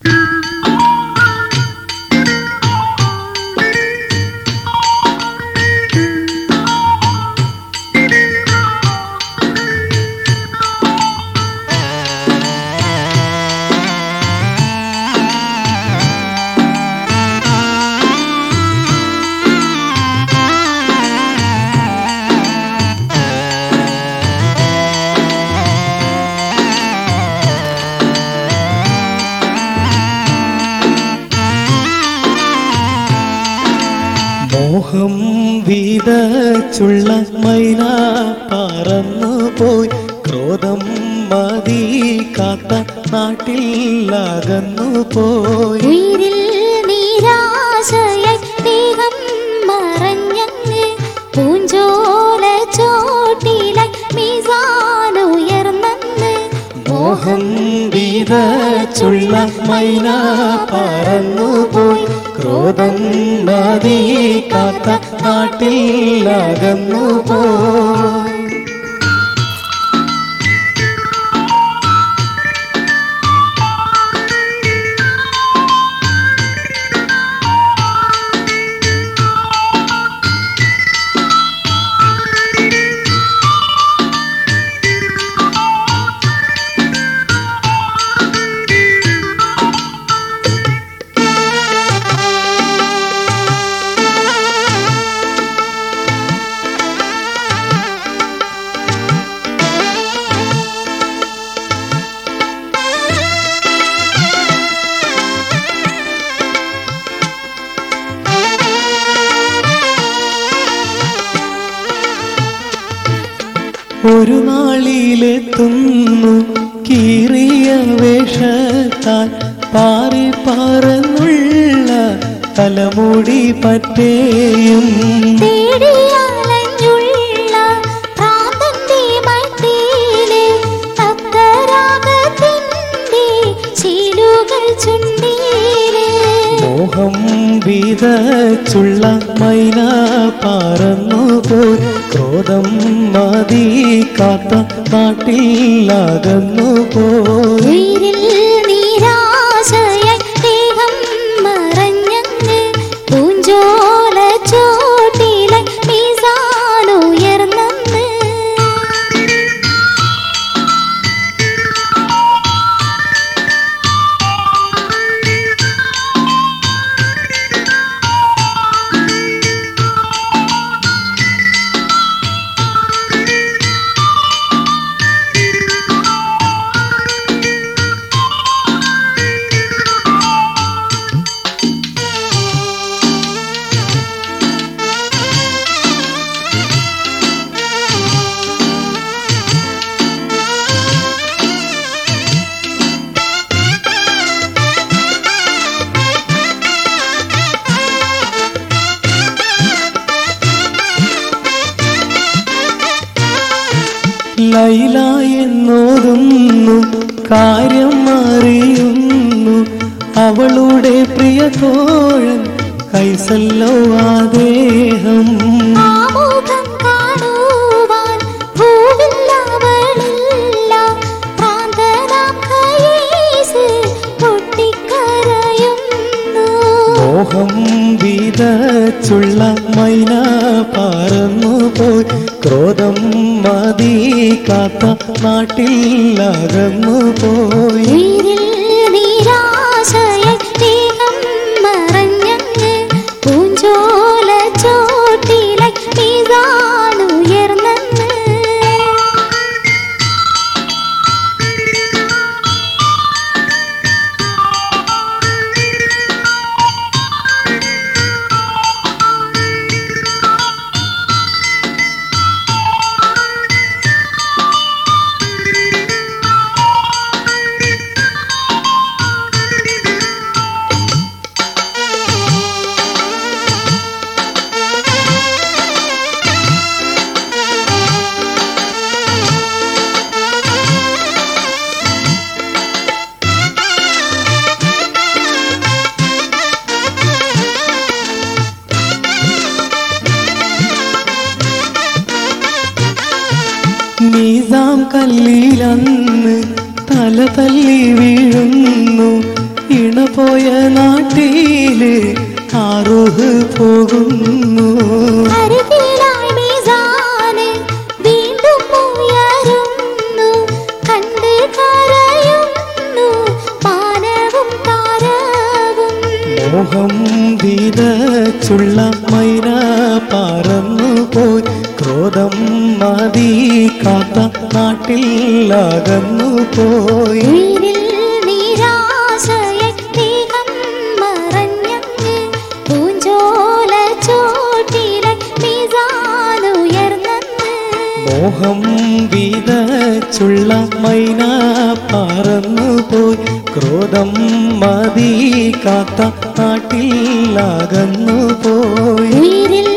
മോഹം വീതച്ചുള്ള മൈന പറന്നു പോയി ക്രോധം മതി കാത്ത നാട്ടിൽ അകന്നു പോയി ഉയിരിൽ നിരാശയായി ദേഹം മറഞ്ഞങ്ങ് പൂഞ്ചോല ചോട്ടിലായി മീസാൻ ഉയർന്നെന്ന് മോഹം വീതച്ചുള്ള മൈന പറന്നു പോയി ക്രോധം മതി കാത്ത നാട്ടിൽ അകന്നു പോയി ഒരു നാളിലെത്തുന്നു കീറിയ വേഷത്താൽ പാറി പറന്നുള്ള തലമുടി പറ്റേയും തേടിയലഞ്ഞുള്ള പ്രാന്തന്റെ മട്ടില് തത്തരാഗത്തിന്റെ ചീലുകൾ ചുണ്ടീല് മോഹം വീതച്ചുള്ള മൈന പറന്നു പോയി ക്രോധം മതി കാത്ത നാട്ടിൽ അകന്നു പോയി ഉയിരിൽ നിരാശയായി ദേഹം മറഞ്ഞങ്ങ് പൂഞ്ചോല ചോട്ടിലായി മീസാൻ ഉയർന്നെന്ന് ലൈല എന്നോതുന്നു കാര്യം അറിയുന്നു അവളുടെ പ്രിയ തോഴൻ കൈസല്ലോ ആദേഹം ആമുഖം കാണുവാൻ ഭൂവില്ലവളില്ല പ്രാന്തനാം കയീസ് പൊട്ടിക്കരയുന്നു മോഹം വീതച്ചുള്ള മൈന പറന്നു പോയി ക്രോധം മതി കാത്ത നാട്ടിൽ അകന്നു പോയി ഉയിരിൽ നിരാശയായി ദേഹം മറഞ്ഞങ്ങ് പൂഞ്ചോല ചോട്ടിലായി മീസാൻ ഉയർന്നെന്ന് നീസാം കല്ലിലന്ന് തല തല്ലി വീഴുന്നു ഇണ പോയ നാട്ടില് ആറുഹ് പോകുന്നു അരികിലായി മീസാന് വീണ്ടും ഉയരുന്നു കണ്ട് കരയുന്നു പാനവും താരവും മോഹം വിതച്ചുള്ള മൈന പറന്നു പോയി ക്രോധം മതി കാത്ത നാട്ടിൽ അകന്നു പോയി ഉയിരിൽ നിരാശയെ നീകം മറഞ്ഞങ്ങ് പൂഞ്ചോല ചോട്ടിലെ മീസാനുയർന്നെന്ന് മോഹം വിതച്ചുള്ള മൈന പറന്നു പോയി ക്രോധം മതി കാത്ത നാട്ടിൽ അകന്നു പോയി ഉയിരിൽ